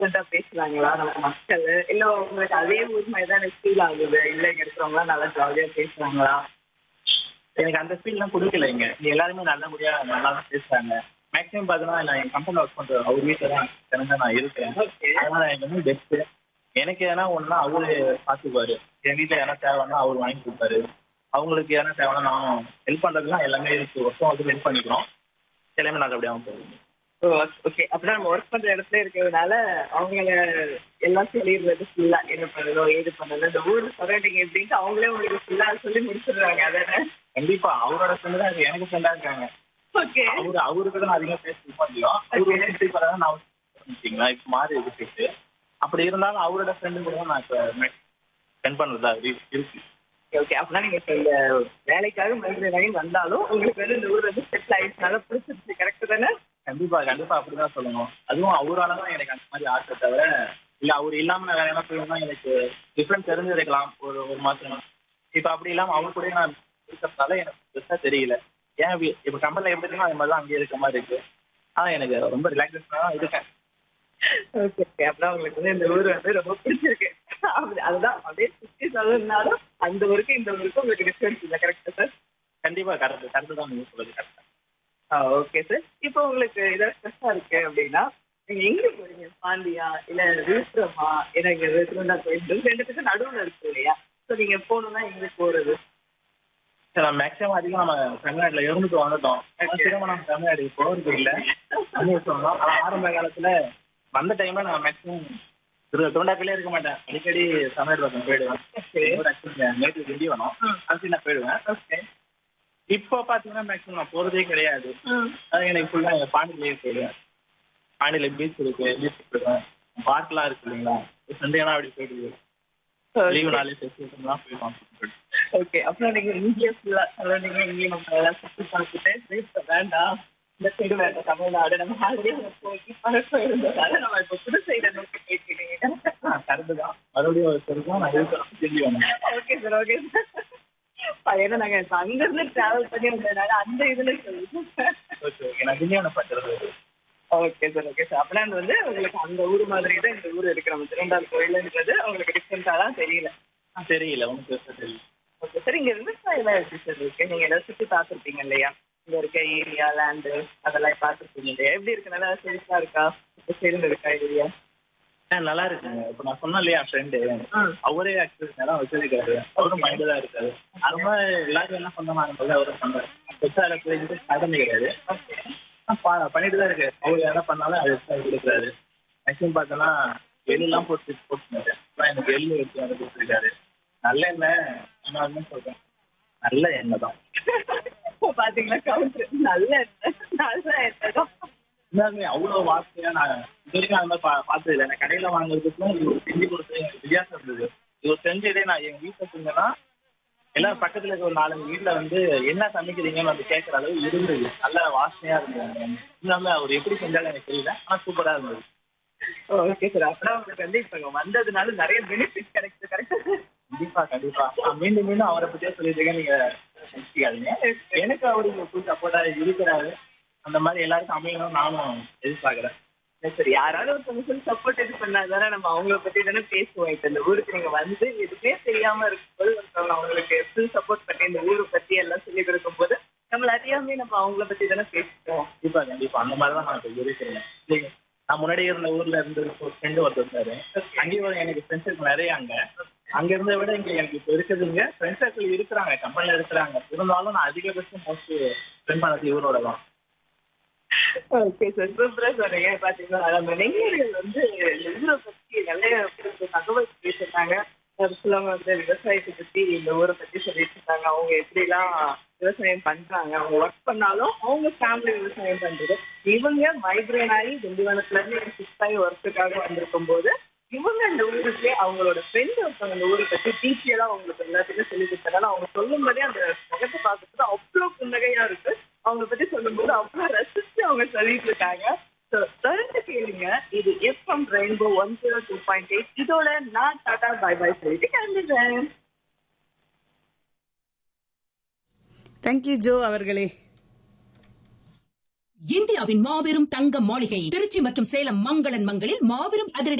டிஃப்ரெண்டா பேசுறாங்களா நம்ம மக்கள் இல்ல உங்களுக்கு அதே ஊர் மாதிரி தான் எனக்கு ஃபீல் ஆகுது இல்ல இங்க இருக்கிறவங்க நல்லா ஜாலியா பேசுறாங்களா எனக்கு அந்த ஃபீல்லாம் கொடுக்கல இங்க இங்க எல்லாருமே நல்லபடியா நல்லா தான் பேசுறாங்க மேக்ஸிமம் பார்த்தீங்கன்னா நான் என் கம்பெனியில் ஒர்க் பண்ற அவர் வீட்டில் தான் தெரிஞ்சா நான் இருக்கேன் ஓகே அதனால எனக்கு வந்து பெஸ்ட் எனக்கு எதனா ஒண்ணுனா அவரு பார்த்துக்குவாரு என் வீட்டில் எதனா தேவைன்னா அவர் வாங்கி கொடுப்பாரு அவங்களுக்கு எதனா தேவைன்னா நானும் ஹெல்ப் பண்றதுலாம் எல்லாமே இருக்கு ஒருத்தம் வந்து ஹெல்ப் பண்ணிக்கிறோம் எல்லாமே நல்லபடியாகவும் போகுது ஓகே அப்படின்னா நம்ம ஒர்க் பண்ற இடத்துல இருக்கிறதுனால அவங்கள எல்லாம் சொல்லிடுறது ஃபுல்லா என்ன பண்ணணும் ஏது பண்ணணும் இந்த ஊர் சரௌண்டிங் எப்படின்ட்டு அவங்களே உங்களுக்கு ஃபுல்லா சொல்லி முடிச்சிடுறாங்க அதானே கண்டிப்பா அவரோட ஃப்ரெண்டு தான் எனக்கு ஃப்ரெண்டா இருக்காங்க ஓகே அவரு அவருக்கு தான் நான் அதிகமாக பேச முடியும் அவரு வந்து இப்ப தான் நான் வச்சுங்களா இப்போ மாறி இருக்கு அப்படி இருந்தாலும் அவரோட ஃப்ரெண்டு கூட தான் நான் இப்போ ஸ்பெண்ட் பண்ணுறதா இருக்கு ஓகே அப்படின்னா நீங்க இப்ப இந்த வேலைக்காக மதுரை நகை வந்தாலும் உங்களுக்கு வந்து இந்த ஊர் வந்து செட்டில் ஆயிடுச்சுனால பிடிச்சிருச்சு கரெக்ட் தானே கண்டிப்பா கண்டிப்பா அப்படிதான் சொல்லணும் அதுவும் அவரால தான் எனக்கு அந்த மாதிரி ஆசை தவிர இல்ல அவர் இல்லாம நான் வேற என்ன போயிருந்தா எனக்கு டிஃப்ரெண்ட் தெரிஞ்சிருக்கலாம் ஒரு ஒரு மாசம் இப்ப அப்படி இல்லாம அவங்க கூட நான் இருக்கிறதுனால எனக்கு பெருசா தெரியல ஏன் வி- இப்ப கம்பெனில எப்படி இருக்கோ அது மாதிரி தான் அங்கேயே இருக்க மாதிரி இருக்கு ஆனா எனக்கு ரொம்ப ரிலாக்ஸேஷனா தான் இருக்கேன் ஓகே ஓகே அப்படின்னா உங்களுக்கு வந்து இந்த ஊர் வந்து ரொம்ப பிடிச்சிருக்கு அப்படி- அதுதான் அப்படியே சுற்றி சொல்லணும்னாலும் அந்த ஊருக்கு இந்த ஊருக்கு உங்களுக்கு டிஃபரன்ஸ் இல்லை கரெக்டா சார் கண்டிப்பா கரெக்ட் கரெக்ட் தான் நீங்க சொல்றது கரெக்ட் ஆ ஓகே சார் இப்போ உங்களுக்கு ஏதாவது ஸ்ட்ரெஸ்ஸாக இருக்கு அப்படின்னா நீங்க எங்க போறீங்க பாண்டியா இல்ல விழுப்புரமா ஏன்னா இங்க திருவண்ணா கோயில் ரெண்டுத்துக்கு நடுவுல இருக்கு இல்லையா ஸோ நீங்க போகணும்னா எங்க போறது சரி நான் மேக்ஸிமம் அதிகம் நம்ம தமிழ்நாட்டுல இருந்துட்டு வந்துட்டோம் ஆனா திரும்ப நம்ம தமிழ்நாடு போறது இல்ல தண்ணி சொன்னோம் ஆனா ஆரம்ப காலத்துல வந்த டைம்ல நான் மேக்ஸிமம் திரு தொண்டாக்கிலே இருக்க மாட்டேன் அடிக்கடி தமிழ்நாடு பக்கம் போயிடுவேன் நேற்று திண்டி வேணும் அதுக்கு நான் போயிடுவேன் ஓகே இப்போ பாத்தீங்கன்னா மேக்ஸிமம் நான் போறதே கிடையாது அது எனக்கு ஃபுல்லா பாண்டியிலேயே போயிடுவேன் பாண்டியில பீச் இருக்கு பீச் போயிடுவேன் பார்க்லாம் இருக்கு இல்லைங்களா சண்டேனா அப்படி போயிடுவேன் லீவு நாளே ஃபெஸ்டிவல்லாம் போயிடுவான் ஓகே அப்புறம் நீங்க இங்கேயே ஃபுல்லா சரௌண்டிங் இங்கேயும் நம்ம எல்லாம் சுற்றி பார்த்துட்டு வீட்டு வேண்டாம் இந்த சைடு வேண்டாம் தமிழ்நாடு நம்ம ஆல்ரெடி அங்கே போய் பழக்கம் இருந்ததால நம்ம இப்போ புது சைடை நோக்கி போய்க்கிறீங்க கரெக்டு தான் மறுபடியும் ஒரு சொல்லுவோம் நான் இருக்கிறேன் திரும்பி வந்தேன் ஓகே சார் ஓகே சார் ஏன்னா நாங்க இப்ப அங்க இருந்து டிராவல் பண்ணி வந்ததுனால அந்த இதுல சொல்லுங்க ஓகே ஓகே நான் திண்டிவனம் பண்றது ஓகே சார் ஓகே சார் அப்படின்னா அது வந்து உங்களுக்கு அந்த ஊர் மாதிரி தான் இந்த ஊர் இருக்கு நம்ம திருவண்டார் கோயிலுன்றது உங்களுக்கு டிஃப்ரெண்டா தான் தெரியல தெரியல ஒன்றும் பெருசா தெரியல ஓகே சார் இங்க விவசாயம் எப்படி சார் இருக்கு நீங்க எல்லாம் சுத்தி பார்த்துருப்பீங்க இல்லையா இங்க இருக்க ஏரியா லேண்டு அதெல்லாம் பார்த்துருப்பீங்க இல்லையா எப்படி இருக்கு நல்லா செழிப்பா இருக்கா இப்போ சேர்ந்து இருக்கா ஏரியா ஆ, நல்லா இருக்குங்க இப்போ நான் சொன்னேன் இல்லையா ஃப்ரெண்டு ம் அவரே ஆக்சுவலி நல்லா வச்சிருக்காரு அவரும் மைண்டு தான் இருக்காரு அது மாதிரி எல்லாரும் என்ன சொன்னாங்க அவரும் பண்றாரு பெருசா எனக்கு இன்ட்ரெஸ்ட் கடமை கிடையாது ஓகே ஆனா, பா- பண்ணிட்டு தான் இருக்கு அவர் என்ன பண்ணாலும் அதை எடுத்து கொடுக்குறாரு மேக்ஸிமம் பார்த்தோன்னா எல்லாம் போட்டு போட்டுருந்தாரு அப்புறம் எனக்கு எள்ளு எடுத்து வந்து கொடுத்துருக்காரு நல்ல எண்ணெய் நான் சொல்றேன் நல்ல எண்ணெய் தான் பாத்தீங்களா கவுண்டர் நல்ல எண்ணெய். நல்ல எண்ணெய் தான் உண்மையாலுமே அவ்வளோ வாசனையா நான் இது வரைக்கும் அந்த மாதிரி பா பார்த்தது இல்லை நான் கடையில் வாங்குறதுக்கும் இவர் செஞ்சு கொடுத்தது எனக்கு வித்தியாசம் இருந்தது இவர் செஞ்சதே நான் எங்கள் வீட்டில் செஞ்சேன்னா எல்லாம் பக்கத்தில் இருக்க ஒரு நாலஞ்சு வீட்டில் வந்து என்ன சமைக்கிறீங்கன்னு வந்து கேட்குற அளவு இருந்தது நல்ல வாசனையா இருந்தது உண்மையாலுமே அவர் எப்படி செஞ்சாலும் எனக்கு தெரியல ஆனால் சூப்பராக இருந்தது ஓகே சார் அப்புறம் உங்களுக்கு வந்து இப்போ இங்க வந்ததுனால நிறைய பெனிஃபிட் கிடைக்குது கரெக்டா கண்டிப்பா கண்டிப்பா நான் மீண்டும் மீண்டும் அவரை பத்தியே சொல்லிட்டு நீங்க நினைச்சுக்காதீங்க எனக்கு அவருக்கு ஃபுல் சப்போர்ட்டா இருக்கிறாரு அந்த மாதிரி எல்லாருக்கும் அமையணும் நானும் எதிர்பார்க்கறேன் சரி யாராவது ஒருத்தவங்க சொல்லி சப்போர்ட் இது பண்ணா தானே நம்ம அவங்கள பத்தி தானே பேசுவோம் இப்போ இந்த ஊருக்கு நீங்க வந்து எதுவுமே தெரியாம இருக்கும்போது ஒருத்தவங்க அவங்களுக்கு ஃபுல் சப்போர்ட் பண்ணி இந்த ஊரை பத்தி எல்லாம் சொல்லி கொடுக்கும்போது நம்மள அறியாமே நம்ம அவங்கள பத்தி தானே பேசுவோம் கண்டிப்பா கண்டிப்பா அந்த மாதிரி தான் நான் இப்போ இருக்கிறேன் சரி, நான் முன்னாடி இருந்த ஊர்ல இருந்து ஒரு ஃப்ரெண்டு ஒருத்தர் இருந்தாரு அங்கேயும் ஒரு எனக்கு ஃப்ரெண்ட்ஸ் சர்க்கிள் நிறைய அங்க அங்க இருந்த விட இங்க எனக்கு இப்போ இருக்குது இங்க ஃப்ரெண்ட்ஸ் சர்க்கிள் இருக்கிறாங்க கம்பெனில இருக்கிறாங்க இருந்தாலும் நான் அதிகபட்சம் மோஸ்ட் ஸ்பெண்ட் பண்ணது இவரோட தான் ஓகே சார் சூப்பரா சொன்னீங்க பாத்தீங்களா நம்ம நெய்யர்கள் வந்து இந்த ஊரை பத்தி நிறைய புதுசு தகவல் பேசிருந்தாங்க ஒரு சிலவங்க வந்து விவசாயத்தை பத்தி இந்த ஊரை பத்தி சொல்லிட்டு இருந்தாங்க அவங்க எப்படிலாம் விவசாயம் பண்றாங்க அவங்க ஒர்க் பண்ணாலும் அவங்க ஃபேமிலி விவசாயம் பண்றது இவங்க மைக்ரேன் ஆகி திண்டிவனத்துல இருந்து ஷிஃப்ட் ஆகி ஒர்க்குக்காக வந்திருக்கும் போது இவங்க இந்த ஊருக்கே அவங்களோட ஃப்ரெண்ட் ஒருத்தவங்க இந்த ஊரை பத்தி டீச்சரா அவங்களுக்கு எல்லாத்துக்கும் சொல்லி கொடுத்தனால அவங்க சொல்லும் போதே அந்த முகத்தை பார்க்கறது அவ்வளோ புன்னகையா இருக்கு அவங்க பத்தி சொல்லும்போது அவ்வளோ ரசிச்சு அவங்க சொல்லிட்டு இருக்காங்க ஸோ தொடர்ந்து கேளுங்க இது FM rainbow one zero two point eight இதோட நான் டாடா பை பை சொல்லிட்டு கிளம்பிடுறேன் தேங்க்யூ ஜோ அவர்களே இந்தியாவின் மாபெரும் தங்க மாளிகை திருச்சி மற்றும் சேலம் மங்களன் மங்களில் மாபெரும் அதிரடி